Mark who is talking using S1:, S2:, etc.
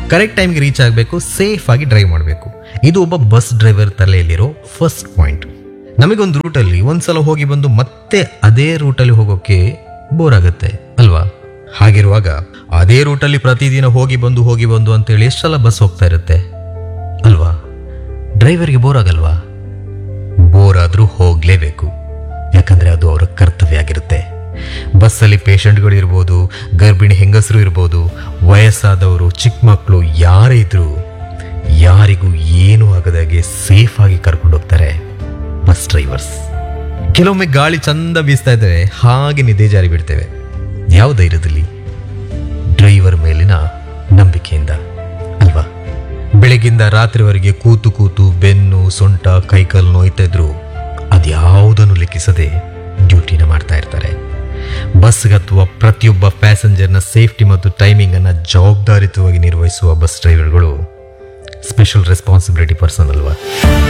S1: correct ಟೈಮ್ಗೆ reach ಆಗಬೇಕು safe ಆಗಿ ಡ್ರೈವ್ ಮಾಡಬೇಕು ಇದು ಒಬ್ಬ ಬಸ್ ಡ್ರೈವರ್ ತಲೆಯಲ್ಲಿರೋ ಫಸ್ಟ್ ಪಾಯಿಂಟ್ ನಮಗೊಂದು ರೂಟಲ್ಲಿ ಒಂದ್ಸಲ ಹೋಗಿ ಬಂದು ಮತ್ತೆ ಅದೇ ರೂಟಲ್ಲಿ ಹೋಗೋಕೆ ಬೋರ್ ಆಗುತ್ತೆ ಅಲ್ವಾ ಹಾಗಿರುವಾಗ ಅದೇ ರೂಟಲ್ಲಿ ಪ್ರತಿದಿನ ಹೋಗಿ ಬಂದು ಹೋಗಿ ಬಂದು ಅಂತೇಳಿ ಎಷ್ಟು ಸಲ ಬಸ್ ಹೋಗ್ತಾ ಇರುತ್ತೆ ಅಲ್ವಾ ಡ್ರೈವರ್ಗೆ ಬೋರ್ ಆಗಲ್ವಾ ಬೋರ್ ಆದರೂ ಹೋಗಲೇಬೇಕು ಯಾಕಂದರೆ ಅದು ಅವರ ಕರ್ತವ್ಯ ಆಗಿರುತ್ತೆ ಬಸ್ಸಲ್ಲಿ ಪೇಷಂಟ್ಗಳು ಇರ್ಬೋದು ಗರ್ಭಿಣಿ ಹೆಂಗಸರು ಇರ್ಬೋದು ವಯಸ್ಸಾದವರು ಚಿಕ್ಕ ಮಕ್ಕಳು ಯಾರೇ ಇದ್ರೂ ಯಾರಿಗೂ ಏನೂ ಆಗದಾಗೆ ಸೇಫ್ ಆಗಿ ಕರ್ಕೊಂಡು ಹೋಗ್ತಾರೆ ಬಸ್ ಡ್ರೈವರ್ಸ್ ಕೆಲವೊಮ್ಮೆ ಗಾಳಿ ಚಂದ ಬೀಸ್ತಾ ಇದ್ದೇವೆ ಹಾಗೆ ನಿದ್ದೆ ಜಾರಿ ಬಿಡ್ತೇವೆ ಯಾವ ಧೈರ್ಯದಲ್ಲಿ ಡ್ರೈವರ್ ಮೇಲಿನ ನಂಬಿಕೆಯಿಂದ ಅಲ್ವಾ ಬೆಳಗಿಂದ ರಾತ್ರಿವರೆಗೆ ಕೂತು ಕೂತು ಬೆನ್ನು ಸೊಂಟ ಕೈಕಾಲು ನೋಯ್ತಾ ಇದ್ರು ಅದ್ಯಾವುದನ್ನು ಲೆಕ್ಕಿಸದೆ ಡ್ಯೂಟಿನ ಮಾಡ್ತಾ ಇರ್ತಾರೆ ಬಸ್ಗೆ ಅಥವಾ ಪ್ರತಿಯೊಬ್ಬ ಪ್ಯಾಸೆಂಜರ್ನ ಸೇಫ್ಟಿ ಮತ್ತು ಟೈಮಿಂಗ್ ಅನ್ನ ಜವಾಬ್ದಾರಿತವಾಗಿ ನಿರ್ವಹಿಸುವ ಬಸ್ ಡ್ರೈವರ್ಗಳು ಸ್ಪೆಷಲ್ ರೆಸ್ಪಾನ್ಸಿಬಿಲಿಟಿ ಪರ್ಸನ್ ಅಲ್ವಾ